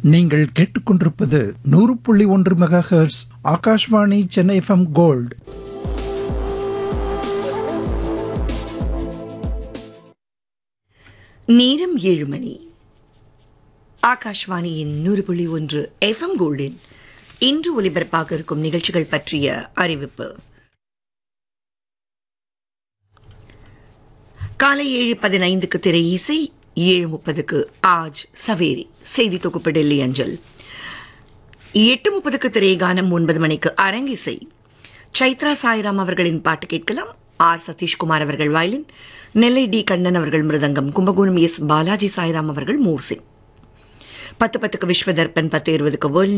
நீங்கள் கேட்டுக்கொண்டிருப்பது நூறு புள்ளி ஒன்று mega hertz Akashvani Chennai FM gold நேரம் ஏழு மணி ஆகாஷ்வாணியின் நூறு புள்ளி ஒன்று எஃப்எம் கோல்டில் இன்று ஒலிபரப்பாக இருக்கும் நிகழ்ச்சிகள் பற்றிய அறிவிப்பு காலை ஏழு பதினைந்துக்கு திரை இசை ஏழு முப்பதுக்கு ஆஜ் சவேரி செய்தி தொகுப்பு டெல்லி அஞ்சல் எட்டு முப்பதுக்கு திரை கானம் ஒன்பது மணிக்கு அரங்கிசை சைத்ரா சாய்ராம் அவர்களின் பாட்டு கேட்கலாம் ஆர் சதீஷ்குமார் அவர்கள் வயலின் நெல்லை டி கண்ணன் அவர்கள் மிருதங்கம் கும்பகோணம் எஸ் பாலாஜி சாய்ராம் அவர்கள் மூர்சிங் பத்து பத்துக்கு விஸ்வதர்பன் பத்து இருபதுக்கு வேர்ல்ட்